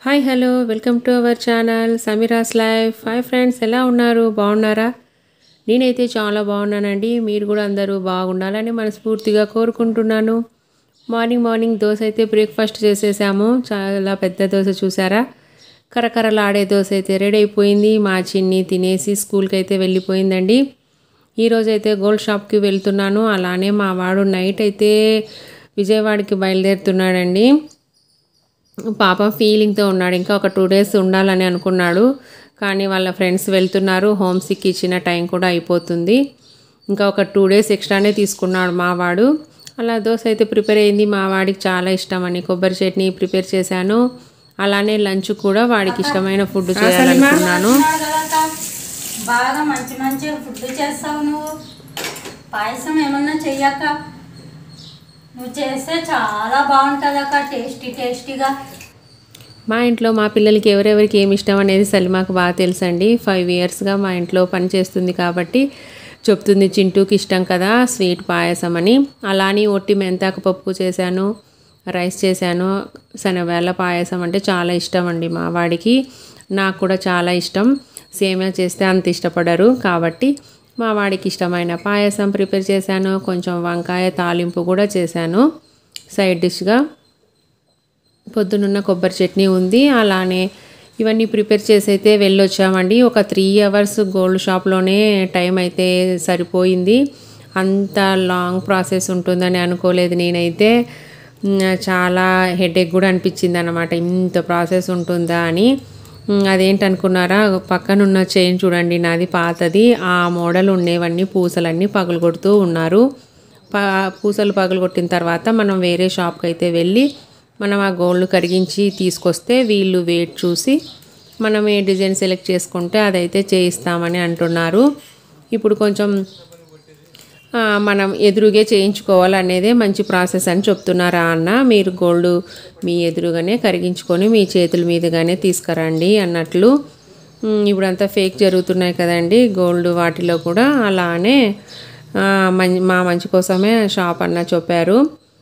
Hi hello welcome to our channel Sameera's life hi friends ఎలా ఉన్నారు బాగున్నారా నేనైతే చాలా బాగున్నానండి మీరు కూడా అందరూ బాగుండాలని మనస్ఫూర్తిగా కోరుకుంటున్నాను మార్నింగ్ మార్నింగ్ దోశ అయితే బ్రేక్ఫాస్ట్ చేసేసాము చాలా పెద్ద దోశ చూసారా కరకరలాడే దోశ అయితే రెడీ అయిపోయింది మా చిన్ని తినేసి స్కూల్కి అయితే వెళ్ళిపోయిందండి ఈరోజు అయితే గోల్డ్ షాప్కి వెళ్తున్నాను అలానే మా వాడు నైట్ అయితే విజయవాడకి బయలుదేరుతున్నాడండి పాప ఫీలింగ్తో ఉన్నాడు ఇంకా ఒక టూ డేస్ ఉండాలని అనుకున్నాడు కానీ వాళ్ళ ఫ్రెండ్స్ వెళ్తున్నారు హోమ్ సిక్ ఇచ్చిన టైం కూడా అయిపోతుంది ఇంకా ఒక టూ డేస్ ఎక్స్ట్రానే తీసుకున్నాడు మా వాడు అలా దోశ అయితే ప్రిపేర్ అయింది మా వాడికి చాలా ఇష్టం అని కొబ్బరి చట్నీ ప్రిపేర్ చేశాను అలానే లంచ్ కూడా వాడికి ఇష్టమైన ఫుడ్ చేయాలనుకున్నాను ఉన్నాడు కదా అక్క. బాగా మంచి మంచి ఫుడ్ చేస్తావు నువ్వు పాయసం ఏమన్నా చెయ్యక్క నువ్వు చేస్తే చాలా బాగుంటుంది అక్క టేస్టీ టేస్టీగా మా ఇంట్లో మా పిల్లలకి ఎవరెవరికి ఏమి ఇష్టం అనేది సలిమాకు బాగా తెలుసండి ఫైవ్ ఇయర్స్గా మా ఇంట్లో పని చేస్తుంది కాబట్టి చెప్తుంది చింటూకి ఇష్టం కదా స్వీట్ పాయసం అని అలాని ఒట్టి మెంతాకు పప్పు చేశాను రైస్ చేశాను శనగవేళ పాయసం అంటే చాలా ఇష్టం అండి మా వాడికి నాకు కూడా చాలా ఇష్టం సేమియా చేస్తే అంత ఇష్టపడరు కాబట్టి మా వాడికి ఇష్టమైన పాయసం ప్రిపేర్ చేశాను కొంచెం వంకాయ తాలింపు కూడా చేశాను సైడ్ డిష్గా పొద్దునున్న కొబ్బరి చట్నీ ఉంది అలానే ఇవన్నీ ప్రిపేర్ చేసి అయితే వెళ్ళొచ్చామండి ఒక త్రీ అవర్స్ గోల్డ్ షాప్లోనే టైం అయితే సరిపోయింది అంత లాంగ్ ప్రాసెస్ ఉంటుందని అనుకోలేదు నేనైతే ఉమ్, చాలా హెడేక్ కూడా అనిపించింది అనమాట ఇంత ప్రాసెస్ ఉంటుందా అని ఉమ్, అదేంటనుకున్నారా పక్కనున్న చైన్ చూడండి నాది పాతది ఆ మోడల్ ఉండేవన్నీ పూసలన్నీ పగలగొడుతూ ఉన్నారు ప పూసలు పగలగొట్టిన తర్వాత మనం వేరే షాప్కి అయితే వెళ్ళి మనం ఆ గోల్డ్ కరిగించి తీసుకొస్తే వీళ్ళు వెయిట్ చూసి మనం ఏ డిజైన్ సెలెక్ట్ చేసుకుంటే అదైతే చేయిస్తామని అంటున్నారు ఇప్పుడు కొంచెం ఆ, మనం ఎదురుగే చేయించుకోవాలనేదే మంచి ప్రాసెస్ అని చెప్తున్నారా అన్న మీరు గోల్డ్ మీ ఎదురుగానే కరిగించుకొని మీ చేతుల మీదుగానే తీసుకురండి అన్నట్లు ఉమ్, ఇప్పుడంతా ఫేక్ జరుగుతున్నాయి కదండి గోల్డ్ వాటిలో కూడా అలానే ఆ, మం- మా మంచి కోసమే షాప్ అన్న చెప్పారు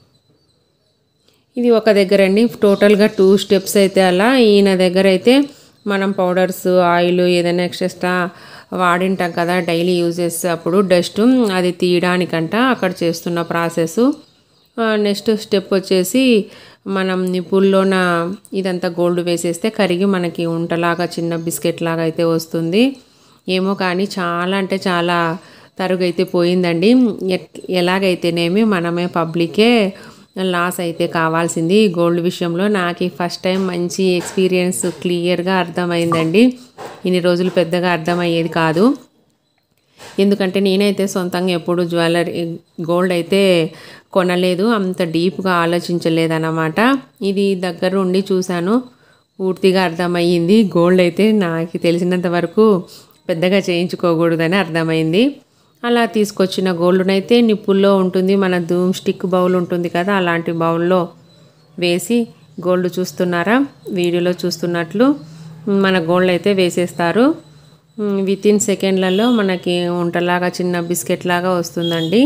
ఇది ఒక దగ్గర అండి టోటల్గా టూ స్టెప్స్ అయితే అలా ఈయన దగ్గర అయితే మనం పౌడర్స్ ఆయిల్ ఏదైనా ఎక్స్ట్రా వాడింటాం కదా డైలీ యూజ్ చేసే అప్పుడు డస్ట్ అది తీయడానికంట అక్కడ చేస్తున్న ప్రాసెస్ నెక్స్ట్ స్టెప్ వచ్చేసి మనం నిపుల్లోన ఇదంతా గోల్డ్ వేసేస్తే కరిగి మనకి ఉంటలాగా చిన్న బిస్కెట్ లాగా అయితే వస్తుంది ఏమో కానీ చాలా అంటే చాలా తరుగైతే పోయిందండి ఎట్- ఎలాగైతేనేమి మనమే పబ్లికే లాస్ అయితే కావాల్సింది ఈ గోల్డ్ విషయంలో నాకు ఈ ఫస్ట్ టైం మంచి ఎక్స్పీరియన్స్ క్లియర్గా అర్థమైందండి ఇన్ని రోజులు పెద్దగా అర్థమయ్యేది కాదు ఎందుకంటే నేనైతే సొంతంగా ఎప్పుడు జ్యువెలరీ గోల్డ్ అయితే కొనలేదు అంత డీప్గా ఆలోచించలేదన్నమాట ఇది దగ్గర ఉండి చూశాను పూర్తిగా అర్థమయ్యింది గోల్డ్ అయితే నాకు తెలిసినంత వరకు పెద్దగా చేయించుకోకూడదని అర్థమైంది అలా తీసుకొచ్చిన గోల్డ్నైతే నిప్పుల్లో ఉంటుంది మన ధూమ్ స్టిక్ బౌల్ ఉంటుంది కదా అలాంటి బౌల్లో వేసి గోల్డ్ చూస్తున్నారా వీడియోలో చూస్తున్నట్లు మన గోల్డ్ అయితే వేసేస్తారు విత్ ఇన్ సెకండ్లలో మనకి ఉంటలాగా చిన్న బిస్కెట్ లాగా వస్తుందండి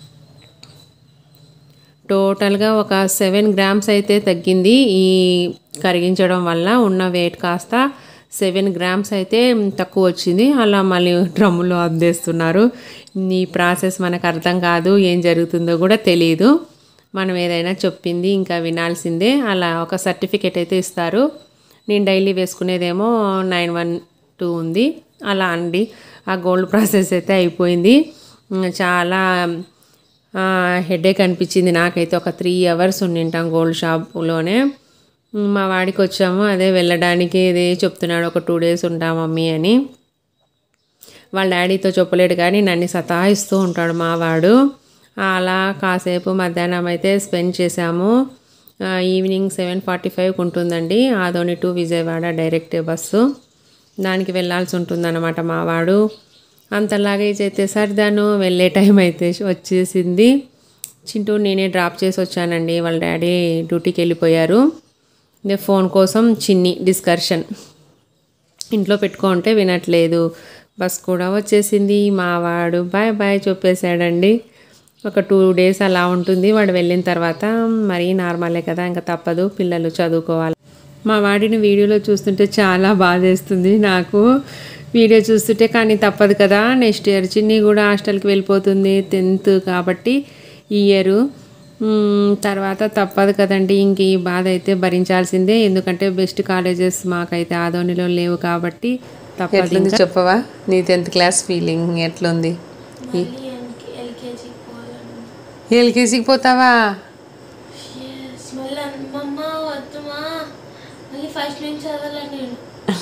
టోటల్గా ఒక సెవెన్ గ్రామ్స్ అయితే తగ్గింది ఈ కరిగించడం వల్ల ఉన్న వెయిట్ కాస్త సెవెన్ గ్రామ్స్ అయితే తక్కువ వచ్చింది అలా మళ్ళీ డ్రమ్ములో అందేస్తున్నారు ఈ ప్రాసెస్ మనకు అర్థం కాదు ఏం జరుగుతుందో కూడా తెలియదు మనం ఏదైనా చెప్పింది ఇంకా వినాల్సిందే అలా ఒక సర్టిఫికేట్ అయితే ఇస్తారు నేను డైలీ వేసుకునేదేమో నైన్ వన్ టూ ఉంది అలా అండి ఆ గోల్డ్ ప్రాసెస్ అయితే అయిపోయింది ఉమ్, చాలా హెడేక్ అనిపించింది నాకైతే ఒక త్రీ అవర్స్ ఉండింటాం గోల్డ్ షాప్లోనే ఉమ్, మా వాడికి వచ్చాము అదే వెళ్ళడానికి ఇదే చెప్తున్నాడు ఒక టూ డేస్ ఉంటాం మమ్మీ అని వాళ్ళ డాడీతో చెప్పలేడు కానీ నన్ను సతాయిస్తూ ఉంటాడు మా వాడు అలా కాసేపు మధ్యాహ్నం అయితే స్పెండ్ చేశాము ఆ, ఈవినింగ్ సెవెన్ ఫార్టీ ఫైవ్కి ఉంటుందండి Adoni to Vijayawada direct bus దానికి వెళ్ళాల్సి ఉంటుందన్నమాట మా వాడు అంత లగేజ్ అయితే సర్దాను వెళ్ళే టైం అయితే వచ్చేసింది చింటూ నేనే డ్రాప్ చేసి వచ్చానండి వాళ్ళ డాడీ డ్యూటీకి వెళ్ళిపోయారు ఇదే ఫోన్ కోసం చిన్ని డిస్కర్షన్ ఇంట్లో పెట్టుకుంటే వినట్లేదు బస్ కూడా వచ్చేసింది మా వాడు బాయ్ బాయ్ చెప్పేశాడండి ఒక టూ డేస్ అలా ఉంటుంది వాడు వెళ్ళిన తర్వాత మరీ నార్మలే కదా ఇంకా తప్పదు పిల్లలు చదువుకోవాలి మా వాడిని వీడియోలో చూస్తుంటే చాలా బాధేస్తుంది నాకు వీడియో చూస్తుంటే కానీ తప్పదు కదా నెక్స్ట్ ఇయర్ చిన్ని కూడా హాస్టల్కి వెళ్ళిపోతుంది టెన్త్ కాబట్టి ఈ ఇయర్ తర్వాత తప్పదు కదండి ఇంక ఈ బాధ అయితే భరించాల్సిందే ఎందుకంటే బెస్ట్ కాలేజెస్ మాకైతే ఆదోనిలో లేవు కాబట్టి తప్పదు ఎట్లుంది చెప్పవా నీ టెన్త్ క్లాస్ ఫీలింగ్ ఎట్లుంది మళ్ళీ ఎల్కే ఎల్కేజీకి పోవాలని ఎల్కేజీకి పోతావా ఎస్ మళ్ళీ అమ్మమ్మ వద్దుమా మళ్ళీ ఫస్ట్ నుంచి చదవాలని నేను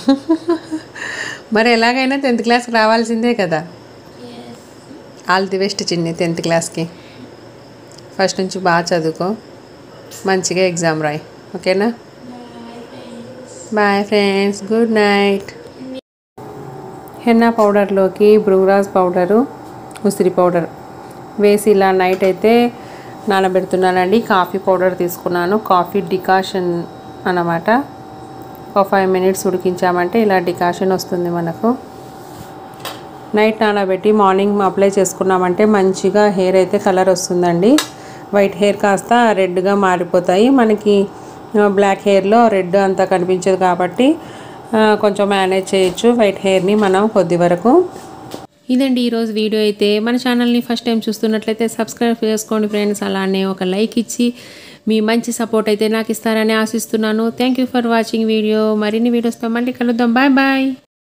మరి ఎలాగైనా టెన్త్ క్లాస్కి రావాల్సిందే కదా yes all the best Chinni tenth క్లాస్కి ఫస్ట్ నుంచి బాగా చదువుకో మంచిగా ఎగ్జామ్ రాయి ఓకేనా bye friends good night henna పౌడర్లోకి బ్రూరాజ్ పౌడరు ఉసిరి పౌడర్ వేసి ఇలా నైట్ అయితే నానబెడుతున్నానండి కాఫీ పౌడర్ తీసుకున్నాను కాఫీ డికాషన్ అన్నమాట ఒక ఫైవ్ మినిట్స్ ఉడికించామంటే ఇలా డికాషన్ వస్తుంది మనకు నైట్ నానబెట్టి మార్నింగ్ అప్లై చేసుకున్నామంటే మంచిగా హెయిర్ అయితే కలర్ వస్తుందండి వైట్ హెయిర్ కాస్త రెడ్గా మారిపోతాయి మనకి బ్లాక్ హెయిర్లో రెడ్ అంతా కనిపించదు కాబట్టి ఆ, కొంచెం మేనేజ్ చేయొచ్చు వైట్ హెయిర్ని మనం కొద్ది వరకు ఇదండి ఈరోజు వీడియో అయితే మన ఛానల్ని ఫస్ట్ టైం చూస్తున్నట్లయితే సబ్స్క్రైబ్ చేసుకోండి ఫ్రెండ్స్ అలానే ఒక లైక్ ఇచ్చి మీ మంచి సపోర్ట్ అయితే నాకు ఇస్తారని ఆశిస్తున్నాను thank you for watching video మరిన్ని వీడియోస్తో మళ్ళీ కలుద్దాం బాయ్ బాయ్